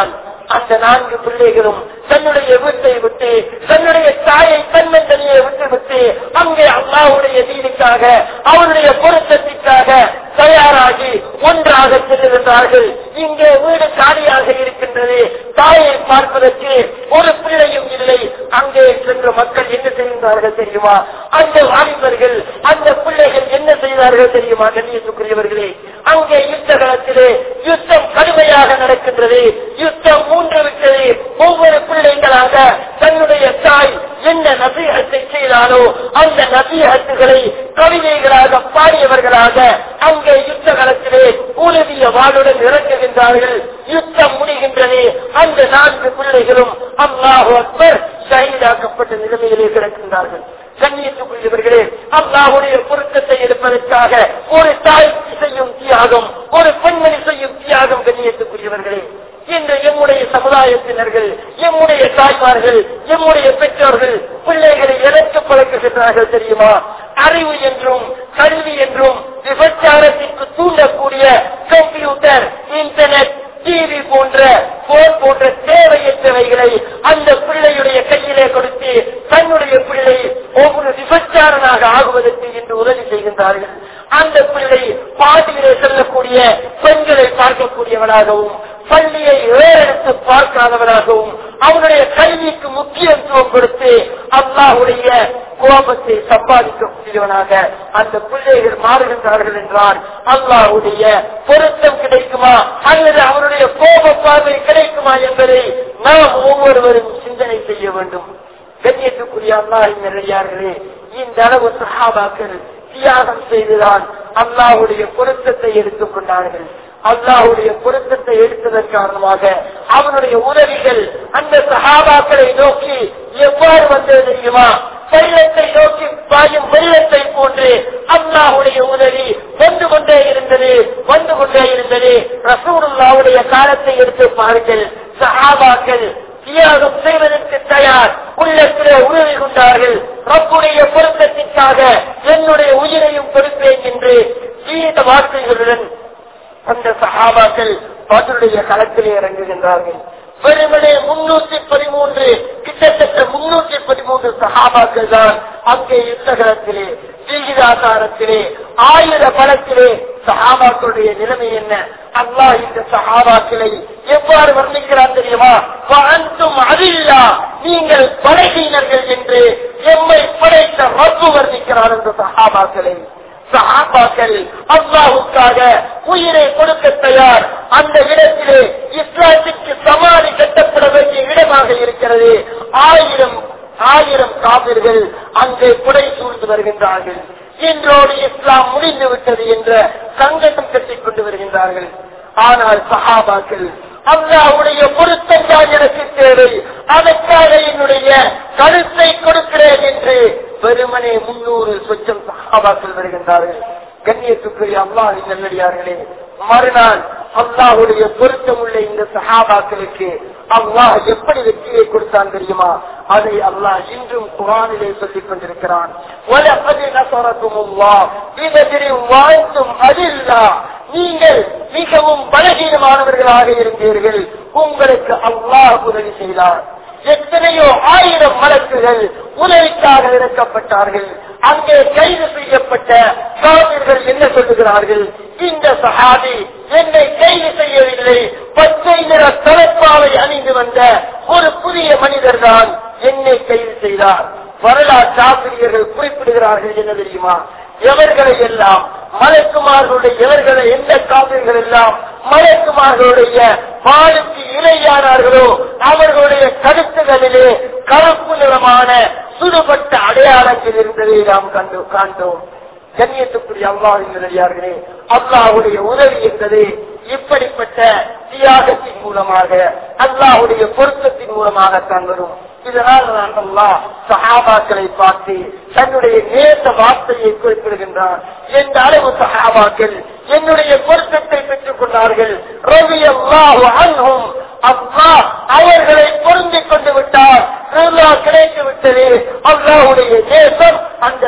அந்த நான்கு பிள்ளைகளும் தன்னுடைய வீட்டை விட்டு தன்னுடைய தாயை தன்னந்தனியை விட்டு விட்டு அங்கே அல்லாவுடைய நீதிக்காக அவருடைய பொருத்தத்திற்காக தயாராகி ஒன்றாக செல்லுகின்றார்கள் இங்கே வீடு காலியாக இருக்கின்றது தாயை பார்ப்பதற்கு ஒரு பிள்ளையும் இல்லை அங்கே சென்ற மக்கள் என்ன செய்கின்றார்கள் தெரியுமா அந்த வாலிபர்கள் அந்த பிள்ளைகள் என்ன செய்தார்கள் தெரியுமா கண்ணியத்துக்குரியவர்களே அங்கே யுத்த காலத்திலே யுத்தம் கடுமையாக நடக்கின்றது யுத்தம் மூன்று விட்டது ஒவ்வொரு பிள்ளைகளாக தன்னுடைய தாய் என்ன நசீகத்தை செய்தாலோ அந்த நசீகத்துகளை கவிதைகளாக பாடியவர்களாக அங்கே யுத்த காலத்திலே உலகிய வாளுடன் இறங்குகின்றார்கள் யுத்தம் முடிகின்றது அந்த நான்கு பிள்ளைகளும் அல்லாஹு அக்பர் ஷஹீதாக்கப்பட்ட நிலைமையிலே கிடக்கின்றார்கள் கண்ணியத்துக்குரியவர்களே அல்லாஹுடைய பொருத்தத்தை எடுப்பதற்காக ஒரு தாய் செய்யும் தியாகம் ஒரு பெண்மணி செய்யும் தியாகம் கண்ணியத்துக்குரியவர்களே இன்று எம்முடைய சமுதாயத்தினர்கள் எம்முடைய தாய்மார்கள் எம்முடைய பெற்றோர்கள் பிள்ளைகளை எதற்கு பழக்குகின்றார்கள் தெரியுமா அறிவு என்றும் கல்வி என்றும் விபச்சாரத்திற்கு தூண்டக்கூடிய கம்ப்யூட்டர் இன்டர்நெட் டிவி போன்ற போன் போன்ற தேவையற்றவைகளை அந்த பிள்ளையுடைய கையிலே கொடுத்து தன்னுடைய பிள்ளை ஒவ்வொரு விபச்சாரனாக ஆகுவதற்கு இன்று உதவி செய்கின்றார்கள் அந்த பிள்ளை பாட்டிலே செல்லக்கூடிய பெண்களை பார்க்கக்கூடியவனாகவும் பள்ளியை ஏறெடுத்து பார்க்காதவனாகவும் அவனுடைய கல்விக்கு முக்கியத்துவம் கொடுத்து அல்லாஹுடைய கோபத்தை சம்பாதிக்கக்கூடியவனாக அந்த பிள்ளைகள் மாறுகின்றார்கள் என்றால் அல்லாஹுடைய பொருத்தம் கிடைக்குமா அல்லது அவருடைய கோப பார்வை கிடைக்குமா என்பதை நாம் ஒவ்வொருவரும் சிந்தனை செய்ய வேண்டும் கண்ணியத்துக்குரிய அல்லாஹின் நிறையார்களே இந்த அளவு சஹாபாக்கள் தியாகம் செய்துதான் அல்லாஹுடைய பொருத்தத்தை எடுத்துக் கொண்டார்கள் அல்லாஹுடைய பொருத்தத்தை எடுத்ததன் காரணமாக அவனுடைய உதவிகள் அந்த சகாபாக்களை நோக்கி எவ்வாறு வந்தது தெரியுமா வெள்ளத்தை நோக்கி பாயும் வெள்ளத்தை போன்று அல்லாஹுடைய உதவி வந்து கொண்டே இருந்தது வந்து கொண்டே இருந்தது ரசூலுல்லாவுடைய காலத்தை எடுத்து பாருங்கள் சஹாபாக்கள் தியாகம் செய்வதற்கு தயார் உள்ளத்திலே உதவி கொண்டார்கள் ரப்புடைய பொருத்தத்திற்காக என்னுடைய உயிரையும் கொடுப்பேன் என்று சீத வார்த்தைகளுடன் அந்த சஹாபாக்கள் பதிலுடைய களத்திலே இறங்குகின்றார்கள் வெறுமனே முன்னூற்றி பதிமூன்று கிட்டத்தட்ட முன்னூற்றி பதிமூன்று சஹாபாக்கள் தான் அங்கே யுத்தகலத்திலே ஜீகிதாசாரத்திலே ஆயுத பலத்திலே சஹாபாக்களுடைய நிலைமை என்ன அல்லாஹ் இந்த சஹாபாக்களை எவ்வாறு வர்ணிக்கிறார் தெரியுமா அந்தும் அதில்லா நீங்கள் படைகீனர்கள் என்று எம்மை படைத்த ரப்பு வர்ணிக்கிறார் இந்த சஹாபாக்களை சஹாபாக்கள் அல்லாஹுக்காக உயிரை கொடுக்க தயார் அந்த இடத்திலே இஸ்லாத்திற்கு சமாதி கட்டப்பட வேண்டிய இடமாக இருக்கிறது ஆயிரம் ஆயிரம் காவிர்கள் அங்கே புடை சூழ்ந்து வருகின்றார்கள் இன்றோடு இஸ்லாம் முடிந்து விட்டது என்ற சங்கடம் கட்டிக் கொண்டு வருகின்றார்கள் ஆனால் சஹாபாக்கள் அல்லாவுடைய பொருத்தம் தான் எனக்கு தேவை அதற்காக என்னுடைய கருத்தை கொடுக்கிறேன் என்று வெறுமனே முன்னூறு சொச்சம் சஹாபாக்கள் வருகின்றார்கள் கண்ணியத்துக்குரிய அல்லாஹ் நல்லடியார்களே மறுநாள் அல்லாஹுடைய பொருத்தம் உள்ள இந்த சஹாபாக்களுக்கு அல்லாஹ் எப்படி வெற்றியை கொடுத்தான் தெரியுமா அதை அல்லாஹ் இன்றும் குரானிலே சொல்லிக் கொண்டிருக்கிறான் வாழ்த்தும் அதில்லா நீங்கள் மிகவும் பலகீனமானவர்களாக இருந்தீர்கள் உங்களுக்கு அல்லாஹ் உதவி செய்தார் எத்தனையோ ஆயிரம் வழக்குகள் உதவிக்காக இறக்கப்பட்டார்கள் அங்கே கைது செய்யப்பட்ட காவிர்கள் என்ன சொல்லுகிறார்கள் இந்த சஹாபி என்னை கைது செய்யவில்லை பச்சை நிற தலைப்பாவை அணிந்து வந்த ஒரு புதிய மனிதர் தான் என்னை கைது செய்தார் வரலாற்று ஆசிரியர்கள் குறிப்பிடுகிறார்கள் என்ன தெரியுமா எவர்களை எல்லாம் மலைக்குமார்களுடைய எவர்களை எந்த காவிர்கள் எல்லாம் மலைக்குமார்களுடைய பாலுக்கு இணையானார்களோ அவர்களுடைய கருத்துகளிலே கருப்பு நிறமான சுடுபட்ட அடையாளங்கள் இருந்ததை நாம் கண்டு காண்டோம் கண்ணியத்துக்குரிய அல்லாஹின் நிலையார்களே அல்லாஹுடைய உதவி என்பது இப்படிப்பட்ட தியாகத்தின் மூலமாக அல்லாஹுடைய பொருத்தத்தின் மூலமாகத்தான் வரும் இதனால் நான் அல்லா சஹாபாக்களை பார்த்து தன்னுடைய நேச வார்த்தையை குறிப்பிடுகின்றார் எந்த அளவு சஹாபாக்கள் என்னுடைய பொருத்தத்தை பெற்றுக் கொண்டார்கள் ரவி அல்லாஹு அன்ஹும் அப்பா அவர்களை பொருந்திக் கொண்டு விட்டார் கிடைத்து விட்டது அல்லாஹுடைய நேசம் அந்த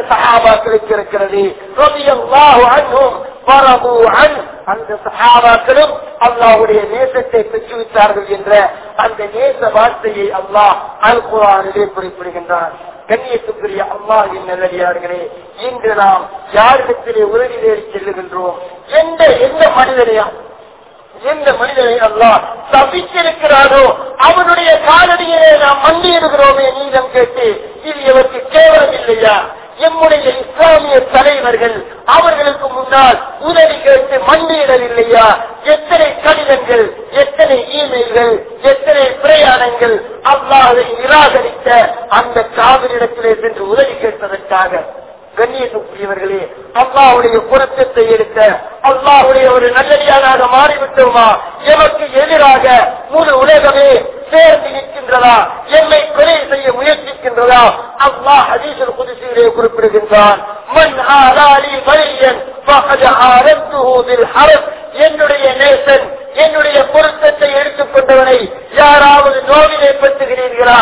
சஹாபாக்களுக்கு இருக்கிறது ரவி அல்லாஹு அன்ஹும் வரபு அன் அந்த சஹாபாக்களும் அல்லாஹ்வுடைய நேசத்தை பெற்றுவிட்டார்கள் என்ற அந்த நேச வார்த்தையை அல்லாஹ் அல் குரானிலே குறிப்பிடுகின்றான் கண்ணியத்துக்குரிய அல்லாஹின் நல்லடியார்களே இன்று நாம் யாரிடத்திலே உதவி தேடி செல்லுகின்றோம் எந்த எந்த மனிதனையா எந்த மனிதனை அல்லாஹ் தப்பிச்சிருக்கிறாரோ அவனுடைய காலடியிலே நாம் மண்டியிடுகிறோமே நீதம் கேட்டு இது எவருக்கு கேவலம் இல்லையா எம்முடைய இஸ்லாமிய தலைவர்கள் அவர்களுக்கு முன்னால் உதவி கேட்டு மண்டியிடவில்லையா எத்தனை கடிதங்கள் எத்தனை இமெயில்கள் எத்தனை பிரயாணங்கள் அல்லாஹை நிராகரித்த அந்த காவிரிடத்திலே சென்று உதவி கேட்பதற்காக கண்ணியத்துக்குரியவர்களே அல்லாவுடைய பொருத்தத்தை எடுக்க அல்லாவுடைய ஒரு நல்லடியாராக மாறிவிட்டோமா எமக்கு எதிராக முழு உலகமே சேர்ந்து நிற்கின்றதா எம்மை கொலை செய்ய முயற்சிக்கின்றதா அல்லாஹ் ஹதீசல் புதுசிலே குறிப்பிடுகின்றான் மண் ஆதாரி வலியன் என்னுடைய நேசன் என்னுடைய பொருத்தத்தை எடுத்துக் கொண்டவனை யாராவது நோவினை பற்றுகிறீர்களா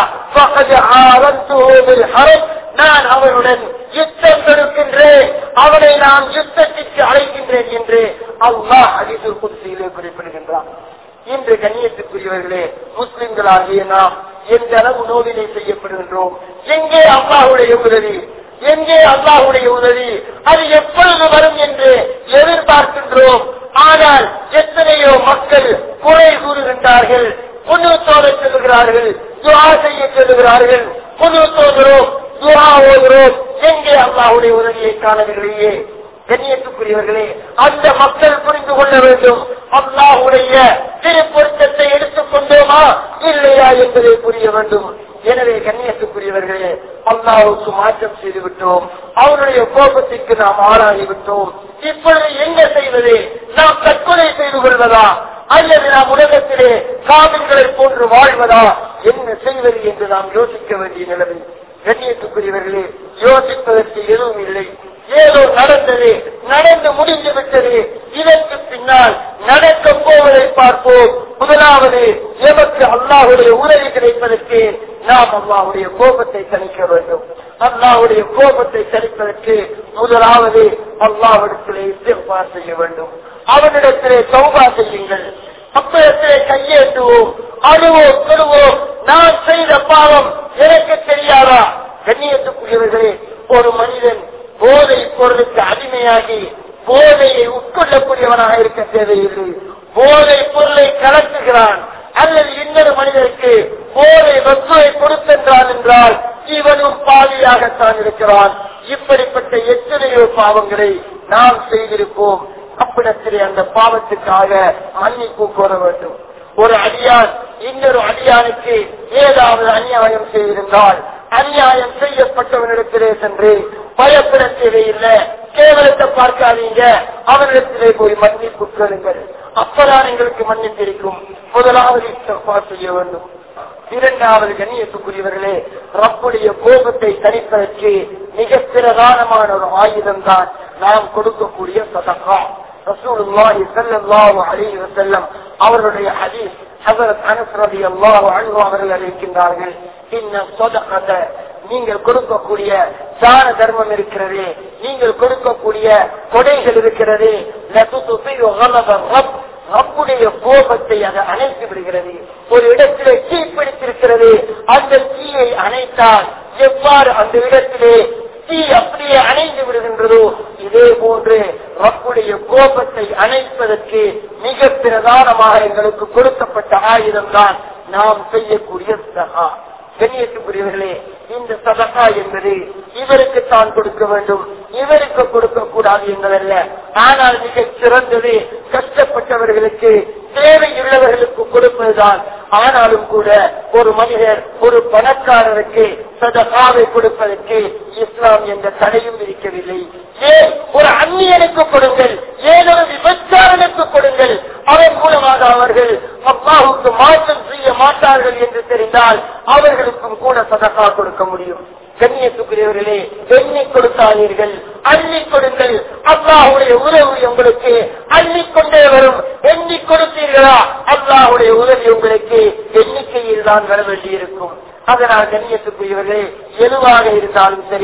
நான் அவனுடன் யுத்தம் கொடுக்கின்றேன் அவனை நான் யுத்தத்திற்கு அழைக்கின்றேன் என்று அல்லாஹ் ஹதீசுல் குதிசையிலே குறிப்பிடுகின்றான் இன்று கண்ணியத்துக்குரியவர்களே முஸ்லிம்களாகிய நாம் எந்த அளவு நோவினை செய்யப்படுகின்றோம் எங்கே அல்லாஹுடைய உதவி எங்கே அல்லாஹுடைய உதவி அது எப்பொழுது வரும் என்று எதிர்பார்க்கின்றோம் ஆனால் எத்தனையோ மக்கள் குறை கூறுகின்றார்கள் புண்ணியத்தோட செல்லுகிறார்கள் துவா செய்ய செல்லுகிறார்கள் புண்ணியத்தோகிறோம் துவா ஓதுகிறோம் எங்கே அல்லாஹுடைய உதவியை காணவில்லையே கண்ணியத்துக்குரியவர்களே அந்த மக்கள் புரிந்து கொள்ள வேண்டும் அல்லாஹுடைய திருப்பொருத்தத்தை எடுத்துக் கொண்டோமா இல்லையா என்பதை புரிய வேண்டும் எனவே கண்ணியத்துக்குரியவர்களே அல்லாவுக்கு மாற்றம் செய்து விட்டோம் அவருடைய கோபத்திற்கு நாம் ஆளாகிவிட்டோம் இப்பொழுது என்ன செய்வது நாம் தற்கொலை செய்து கொள்வதா அல்லது நாம் உலகத்திலே காவின்களை போன்று வாழ்வதா என்ன செய்வது என்று நாம் யோசிக்க வேண்டிய நிலைமை கண்ணியத்துக்குரியவர்களே யோசிப்பதற்கு எதுவும் இல்லை ஏதோ நடந்தது நடந்து முடிந்து விட்டது இதற்கு பின்னால் நடக்க போவதை பார்ப்போம் முதலாவது எமக்கு அல்லாஹுடைய உதவி கிடைப்பதற்கு நாம் அல்லாஹுடைய கோபத்தை தணிக்க வேண்டும் அல்லாஹுடைய கோபத்தை தணிப்பதற்கு முதலாவது அல்லாஹிடத்திலே இஸ்திஃபார் செய்ய வேண்டும் அவனிடத்திலே சௌபா செய்யுங்கள் அப்படத்திலே கையேற்றுவோம் அழுவோம் பெறுவோம் நான் செய்த பாவம் எனக்கு தெரியாதா கண்ணியத்துக்குரியவர்களே ஒரு மனிதன் போதை பொருளுக்கு அடிமையாகி போதையை உட்கொள்ளக்கூடியவனாக இருக்க தேவையில்லை போதை பொருளை கலக்குகிறான் அல்லது இன்னொரு மனிதருக்கு போதை வசுவை கொடுத்தென்றான் என்றால் இவனும் பாவியாகத்தான் இருக்கிறான் இப்படிப்பட்ட எத்தனையோ பாவங்களை நாம் செய்திருப்போம் அப்பிடத்திலே அந்த பாவத்துக்காக மன்னிப்பு கோர வேண்டும் ஒரு அடியான் இன்னொரு அடியானுக்கு ஏதாவது அநியாயம் செய்திருந்தால் அநியாயம் செய்யப்பட்டவனிடத்திலே சென்று பயப்பட தேவையில்லை கேவலத்தை பார்க்காதீங்க அவனிடத்திலே போய் மன்னிப்பு கேளுங்கள் அப்பதான் எங்களுக்கு மன்னிப்பு இருக்கும் முதலாவது இஸ்திக்பார் செய்ய வேண்டும் இரண்டாவது கண்ணியத்துக்குரியவர்களே ரப்புடைய கோபத்தை தணிப்பதற்கு மிக பிரதானமான ஒரு ஆயுதம் தான் நாம் கொடுக்கக்கூடிய சதகா ரசூலுல்லாஹி ஸல்லல்லாஹு அலைஹி வஸல்லம் அவருடைய ஹதீஸ் ஹஸரத் அனஸ் ரலியல்லாஹு அன்ஹு அவர்கள் அறிவிக்கின்றார்கள் இன்ன ஸதகத நீங்கள் கொடுக்கக்கூடிய தான தர்மம் இருக்கிறது நீங்கள் கொடுக்கக்கூடிய கொடைகள் இருக்கிறது லதுதுஃபியு கலப ரப் ரப்புடைய கோபத்தை அது அணைத்து விடுகிறது ஒரு இடத்திலே தீ பிடித்திருக்கிறது அந்த தீயை அணைத்தால் எவ்வாறு அந்த இடத்திலே தீ அப்படியே அணைந்து விடுகின்றதோ இதே போன்று ரப்புடைய கோபத்தை அணைப்பதற்கு மிக பிரதானமாக எங்களுக்கு கொடுக்கப்பட்ட ஆயுதம் தான் நாம் செய்யக்கூடிய சகா கண்ணியத்துக்குரியவர்களே இந்த சதகா என்பது இவருக்கு தான் கொடுக்க வேண்டும் இவருக்கு கொடுக்க கூடாது என்பதல்ல ஆனால் மிக சிறந்தது கஷ்டப்பட்டவர்களுக்கு தேவையுள்ளவர்களுக்கு கொடுப்பதுதான் ஆனாலும் கூட ஒரு மனிதர் ஒரு பணக்காரருக்கு சதகாவை கொடுப்பதற்கு இஸ்லாம் என்ற தடையும் இருக்கவில்லை ஏன் ஒரு அந்நியனுக்கு கொடுங்கள் ஏன் ஒரு விபச்சாரனுக்கு கொடுங்கள் அதன் மூலமாக அவர்கள் அப்பாவுக்கு மாற்றம் செய்ய மாட்டார்கள் என்று தெரிந்தால் அவர்களுக்கும் கூட சதகா கொடுக்க முடியும் கண்ணியத்துக்குரியவர்களே எண்ணி கொடுக்காதீர்கள் அள்ளி கொடுங்கள் அல்லாஹுடைய உதவி உங்களுக்கு அள்ளி கொண்டே வரும் எண்ணி கொடுத்தீர்களா அல்லாஹுடைய உதவி உங்களுக்கு எண்ணிக்கையில் தான் வர வேண்டியிருக்கும் அதனால் கண்ணியத்துக்குரியவர்களே எதுவாக இருந்தாலும் சரி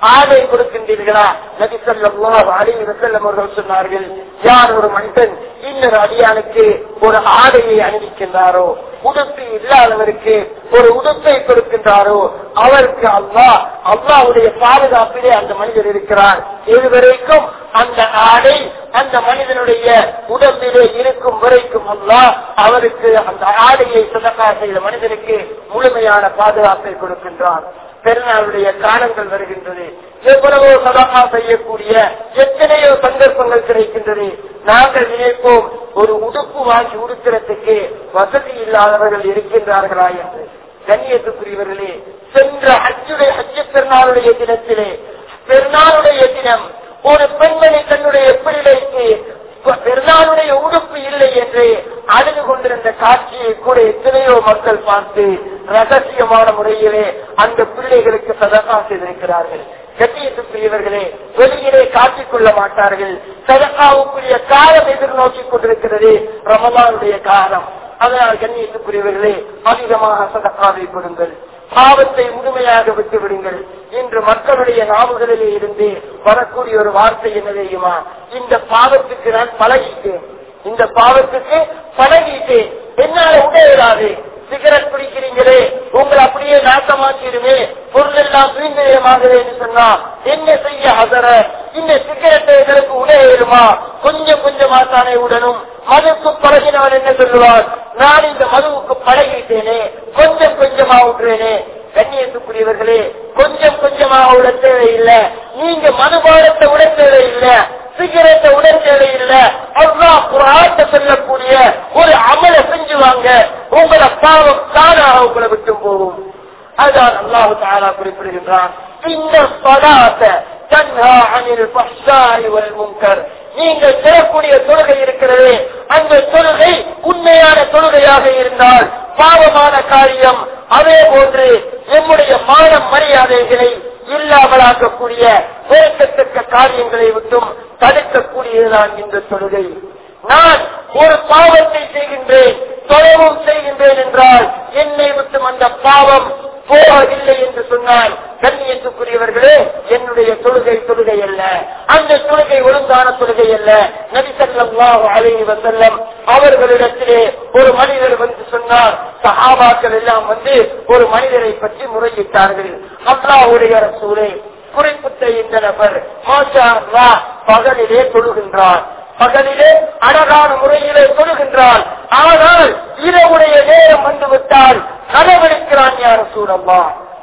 ஆடை கொடுக்கின்றீர்களா நபி ஸல்லல்லாஹு அலைஹி வஸல்லம் அவர்கள் சொன்னார்கள் யார் ஒரு மனிதன் இன்னொரு அடியானுக்கு ஒரு ஆடையை அணிவிக்கின்றாரோ உடுப்பு இல்லாதவருக்கு ஒரு உடுப்பை கொடுக்கின்றாரோ அவருக்கு அல்லாஹ் அல்லாஹ்வுடைய பாதுகாப்பிலே அந்த மனிதர் இருக்கிறார் இதுவரைக்கும் அந்த ஆடை அந்த மனிதனுடைய உடம்பிலே இருக்கும் வரைக்கும் அல்லாஹ் அவருக்கு அந்த ஆடையை சதக்கா செய்த மனிதனுக்கு முழுமையான பாதுகாப்பை கொடுக்கின்றான் பெருநாளுடைய காலங்கள் வருகின்றது எவ்வளவோ சதகா செய்யக்கூடிய எத்தனையோ சந்தர்ப்பங்கள் கிடைக்கின்றது நாங்கள் நினைப்போம் ஒரு உடுப்பு வாங்கி உடுக்கிறதுக்கு வசதி இல்லாதவர்கள் இருக்கின்றார்களா என்று கண்ணியத்துக்குரியவர்களே சென்ற அச்சுடைய அச்சு பெருநாளுடைய தினத்திலே பெருநாளுடைய தினம் ஒரு பெண்மணி தன்னுடைய பிள்ளைக்கு பெருநாளுடைய உடுப்பு இல்லை என்று அழுது கொண்டிருந்த காட்சியை கூட எத்தனையோ மக்கள் பார்த்து ரகசியமான முறையிலே அந்த பிள்ளைகளுக்கு சதகா செய்திருக்கிறார்கள் கட்டியத்துக்குரியவர்களே வெளியிலே காட்டிக் கொள்ள மாட்டார்கள் சதகாவுக்குரிய காலம் எதிர்நோக்கிக் கொண்டிருக்கிறது ரமலானுடைய காலம் அதனால் கண்ணியத்துக்குரியவர்களே அதிகமாக சதக்காவை கொடுங்கள் பாவத்தை முழுமையாக விட்டு விடுங்கள் இன்று மக்களுடைய நாவுகளிலே இருந்து வரக்கூடிய ஒரு வார்த்தை என்ன தெரியுமா இந்த பாவத்துக்கு நான் பழகிட்டேன் இந்த பாவத்துக்கு பழகிட்டேன் என்னால உடையலாது சிகரெட் பிடிக்கிறீங்களே உங்களை அப்படியே நாட்டமாக்கிடுமே பொருள் எல்லாம் வீண்விரயமாகுது என்று சொன்னா என்ன செய்ய அதர இந்த சிகரெட்டை எங்களுக்கு உடையுமா கொஞ்சம் கொஞ்சமா தானே உடனும் மதுக்கு பழகினவன் என்ன சொல்லுவார் நான் இந்த மதுவுக்கு பழகிட்டேனே கொஞ்சம் கொஞ்சமா விட்டுறேனே கண்ணியத்துக்குரியவர்களே கொஞ்சம் கொஞ்சமா விட தேவையில்லை நீங்க மதுபானத்தை விட தேவையில்லை சிகரெட்டை உட தேவையில்லை அல்லா குராட்ட சொல்லக்கூடிய ஒரு அமலை செஞ்சுவாங்க உங்களை பாவம் தானாக உங்களை விட்டு போகும் அதுதான் அல்லாஹு தாலா குறிப்பிடுகின்றான் இந்த படாத்த தன்ஹா அனில் பஹ்ஷாய் வல் முன்கர் நீங்கள் பெறக்கூடிய தொழுகை இருக்கிறது அந்த தொழுகை உண்மையான தொழுகையாக இருந்தால் பாவமான காரியம் அதே போன்று நம்முடைய மான மரியாதைகளை இல்லாமலாக்கக்கூடிய வேக்கத்தக்க காரியங்களை விட்டும் தடுக்கக்கூடியதுதான் இந்த தொழுகை நான் ஒரு பாவத்தை செய்கின்றேன் தொலைவும் செய்கின்றேன் என்றால் என்னை விட்டும் அந்த பாவம் போகவில்லை என்று சொன்னால் கண்ணியத்துக்குரியவர்களே என்னுடைய தொழுகை தொழுகை அல்ல அந்த தொழுகை ஒழுங்கான தொழுகை அல்ல நபிசல்லாஹு அலைஹி வசல்லம் அவர்களிடத்திலே ஒரு மனிதர் வந்து சொன்னார் சஹாபாக்கள் எல்லாம் வந்து ஒரு மனிதரை பற்றி முறையிட்டார்கள் அல்லாஹுடைய ரசூலே குறிப்பிட்ட இந்த நபர் மாஷா அல்லாஹ் பகலிலே தொழுகின்றார் பகலிலே அழகான முறையிலே தொழுகின்றான் ஆனால் இரவுடைய நேரம் வந்துவிட்டால் கனவெடுக்கிறான் யார் சூழல்லா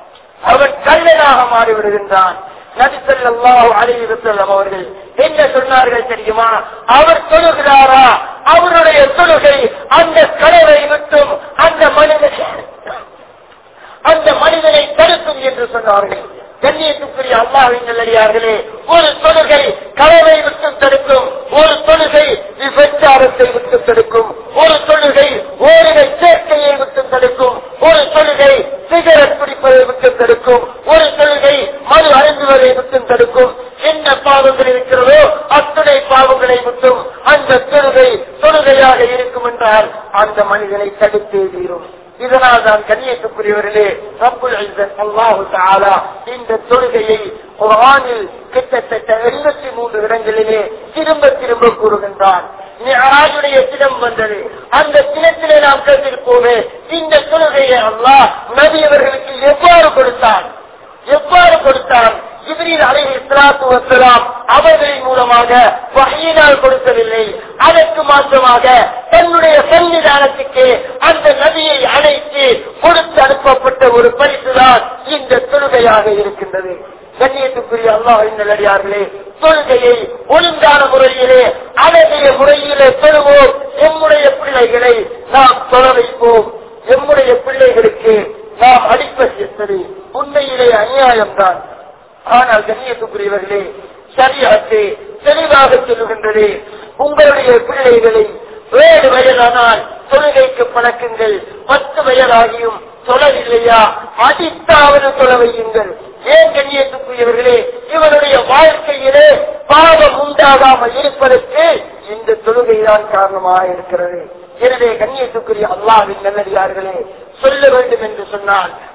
அவன் கல்லனாக மாறிவிடுகின்றான் நபிசல்லாஹு அலைஹி வஸல்லம் அவர்கள் என்ன சொன்னார்கள் தெரியுமா அவர் தொழுகிறாரா அவருடைய தொழுகை அந்த கனவை விட்டும் அந்த மனிதனை அந்த மனிதனை தடுக்கும் என்று சொன்னார்கள் கண்ணியத்துக்குரிய அல்லாவின் நல்லடியார்களே ஒரு தொழுகை கலவை விட்டு தடுக்கும் ஒரு தொழுகை விபச்சாரத்தை விட்டு தடுக்கும் ஒரு தொழுகை ஓரிட சேர்க்கையை விட்டு தடுக்கும் ஒரு தொழுகை சிகரெட் பிடிப்பதை விட்டு தடுக்கும் ஒரு தொழுகை மது அருந்துவதை விட்டு தடுக்கும் என்ன பாவங்கள் இருக்கிறதோ அத்துணை பாவங்களை விட்டும் அந்த தொழுகை தொழுகையாக இருக்கும் என்றால் அந்த மனிதனை தடுத்தே தீரும் இதனால் தான் கண்ணியத்துக்குரியவர்களே ரப்புல் இஸ்ஸத் அல்லாஹு தஆலா இந்த தொழுகையை குர்ஆனில் கிட்டத்தட்ட எண்பத்தி மூன்று இடங்களிலே திரும்ப திரும்ப கூறுகின்றான் மிஅராஜுடைய தினம் வந்தது அந்த தினத்திலே நாம் கேட்டிருப்போமே இந்த தொழுகையை அல்லாஹ் நபி அவர்களுக்கு எவ்வாறு கொடுத்தான் எவ்வாறு கொடுத்தான் ஜிப்ரீல் அலைஹி ஸலாத்து வஸலாம் அவர்களின் மூலமாக வஹீனால் கொடுக்கவில்லை அதற்கு மாற்றமாக தன்னுடைய சன்னிதானத்துக்கு அந்த நபியை அழைத்து கொடுத்து அனுப்பப்பட்ட ஒரு பரிசுதான் இந்த தொழுகையாக இருக்கின்றது கண்ணியத்துக்குரிய அல்லாஹின் நல்லடியார்களே தொழுகையை ஒழுங்கான முறையிலே அழகிய முறையிலே பெறுவோம் எம்முடைய பிள்ளைகளை நாம் தொழ வைப்போம் எம்முடைய பிள்ளைகளுக்கு நாம் அடிப்பது என்பது உண்மையிலே அநியாயம்தான் ஆனால் கண்ணியத்துக்குரியவர்களே சரியாக்கு தெளிவாக சொல்லுகின்றது உங்களுடைய பிள்ளைகளை ஏழு வயதானால் தொழுகைக்கு பழக்குங்கள் பத்து வயதாகியும் தொழவில்லையா அடித்தாவது தொழ வையுங்கள் ஏன் கண்ணியத்துக்குரியவர்களே இவருடைய வாழ்க்கையிலே பாவம் உண்டாகாமல் இருப்பதற்கு இந்த தொழுகைதான் காரணமாக இருக்கிறது எனவே கண்ணியத்துக்குரிய அல்லாவின் நல்லடியார்களே சொல்ல வேண்டும் என்று சொன்னால்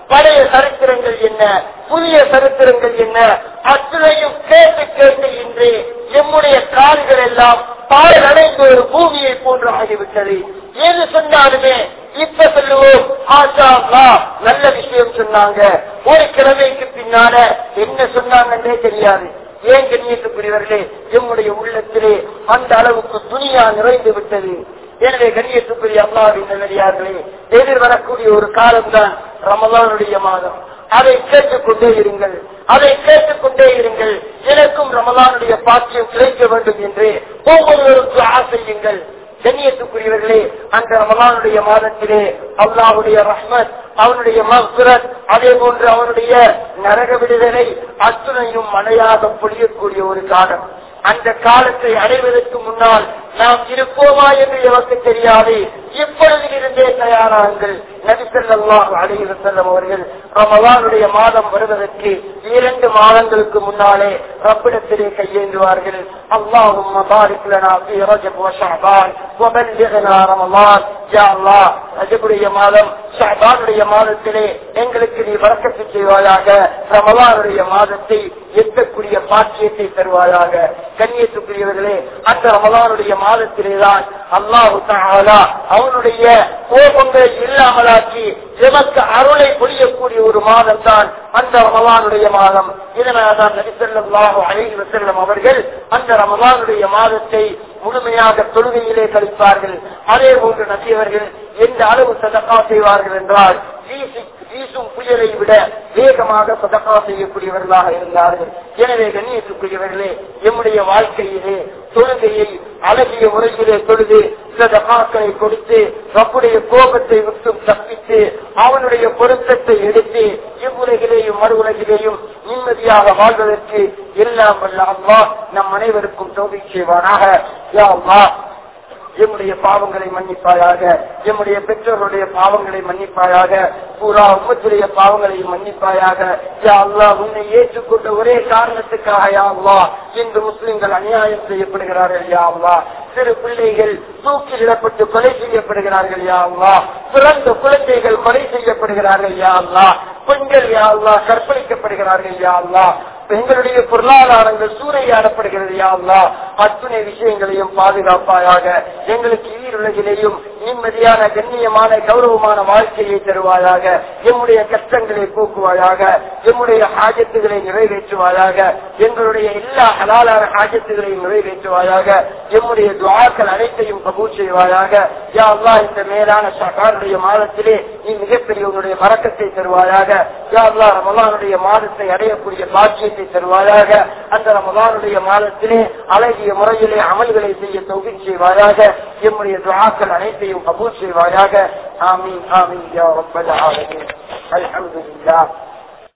பழைய சரித்திரங்கள் என்ன புதிய சரித்திரங்கள் என்ன அத்துணையும் கேட்டு கேட்டு இன்று எம்முடைய கால்கள் எல்லாம் பால் அடைந்த ஒரு பூமியை போன்று ஆகிவிட்டது எது சொன்னாலுமே இப்ப சொல்லுவோம் ஆஷா அல்லாஹ், நல்ல விஷயம் சொன்னாங்க ஒரு கிழமைக்கு பின்னால என்ன சொன்னாங்கன்னே தெரியாது ஏன் கண்ணியத்துக்குரியவர்களே எம்முடைய உள்ளத்திலே அந்த அளவுக்கு துணியா நிறைந்து விட்டது எனவே கண்ணியத்துக்குரிய அல்லாவின் நல்லடியார்களே எதிர்வரக்கூடிய ஒரு காலம்தான் ரமலானுடைய மாதம் அதை கேட்டுக்கொண்டே இருங்கள் அதை கேட்டுக்கொண்டே இருங்கள் எனக்கும் ரமலானுடைய பாக்கியம் கிடைக்க வேண்டும் என்று ஒவ்வொருவருக்கும் ஆசையுங்கள் கண்ணியத்துக்குரியவர்களே அந்த ரமலானுடைய மாதத்திலே அல்லாஹுடைய ரஹ்மத் அவனுடைய மகுரத் அதே போன்று அவனுடைய நரக விடுதலை அத்துணையும் மழையாக பொழியக்கூடிய ஒரு காலம் அந்த காலத்தை அடைவதற்கு முன்னால் நாம் இருப்போமா என்று எமக்கு தெரியாது இப்பொழுதிலிருந்தே தயாராகுங்கள் நபிசல்லாஹ் அலைஹி செல்லம் அவர்கள் ரமலானுடைய மாதம் வருவதற்கு இரண்டு மாதங்களுக்கு முன்னாலே ரப்பிடத்திலே கையேந்துவார்கள் அல்லாஹும் பாரிக் லனா ஃபீ ரஜப் வ ஷஅபான் வ பல்லிக்னா ரமலான் யா அல்லாஹ் ரஜபுடைய மாதம் ஷஅபானுடைய மாதத்திலே எங்களுக்கு நீ வரக்கத்து செய்வாயாக ரமலானுடைய மாதத்தை எத்தக்கூடிய பாக்கியத்தை தருவாயாக கண்ணியத்துக்குரியவர்களே அந்த ரமலானுடைய மாதத்திலேதான் அல்லாஹு தஆலா அவனுடைய கோபங்களை இல்லாமலாக்கி எமக்கு அருளை பொழியக்கூடிய ஒரு மாதம் தான் அந்த ரமலானுடைய மாதம் இதனால்தான் நபிசல்லாஹு அலைஹி வஸல்லம் அவர்கள் அந்த ரமலானுடைய மாதத்தை முழுமையாக தொழுகையிலே கழிப்பார்கள் அதே போன்று நபியவர்கள் எந்த அளவு சதக்கா செய்வார்கள் என்றால் வீசி வீசும் புயலை விட வேகமாக சதக்கா செய்யக்கூடியவர்களாக இருந்தார்கள் எனவே கண்ணியத்துக்குரியவர்களே எம்முடைய வாழ்க்கையிலே தொழுகையை அழகிய முறையிலே தொழுது சதகாக்களை கொடுத்து ரப்புடைய கோபத்தை விட்டும் தப்பித்து அவனுடைய பொருத்தத்தை எடுத்து இவ்வுலகிலேயும் மறு உலகிலேயும் நிம்மதியாக வாழ்வதற்கு எல்லாம் வல்ல அல்லாஹ் நம் அனைவருக்கும் தோல்வி செய்வானாக யா அல்லாஹ் எம்முடைய பாவங்களை மன்னிப்பாயாக எம்முடைய பெற்றோருடைய பாவங்களை மன்னிப்பாயாக பூரா உம்மத்துடைய பாவங்களை மன்னிப்பாயாக யா அல்லாஹ் உன்னை ஏற்றுக்கொண்ட ஒரே காரணத்துக்காக யா அல்லாஹ் இன்று முஸ்லிம்கள் அநியாயம் செய்யப்படுகிறார்கள் யா அல்லாஹ் சிறு பிள்ளைகள் தூக்கிலிடப்பட்டு கொலை செய்யப்படுகிறார்கள் யா அல்லாஹ் பிறந்த குழந்தைகள் கொலை செய்யப்படுகிறார்கள் யா அல்லாஹ் பெண்கள் யா அல்லாஹ் கற்பழிக்கப்படுகிறார்கள் யா அல்லாஹ் எங்களுடைய பொருளாதாரங்கள் சூறையாடப்படுகிறது யா அல்லாஹ் அத்துணை விஷயங்களையும் பாதுகாப்பாயாக எங்களுக்கு ஈருலகிலேயும் நிம்மதியான கண்ணியமான கௌரவமான வாழ்க்கையை தருவாயாக எம்முடைய கஷ்டங்களை போக்குவாயாக எம்முடைய ஹாஜத்துகளை நிறைவேற்றுவாயாக எங்களுடைய எல்லா ஹலாலான ஹாஜத்துகளையும் நிறைவேற்றுவாயாக எம்முடைய துவாக்கள் அனைத்தையும் கபூல் செய்வாயாக யா அல்லாஹ் இந்த மேலான சகாருடைய மாதத்திலே நீ மிகப்பெரிய உன்னுடைய மறக்கத்தை தருவாயாக யா அல்லாஹ் ரமலானுடைய மாதத்தை அடையக்கூடிய பாக்கியத்தை தருவாயாக அந்த ரமலானுடைய மாதத்திலே அழகிய முறையிலே அமல்களை செய்ய தொகுதி செய்வாயாக எம்முடைய துவாக்கள் அனைத்தையும் கபூல் செய்வாயாக ஆமீன் ஆமீன் யா ரப்பல் ஆலமீன் அல்ஹம்துலில்லாஹ்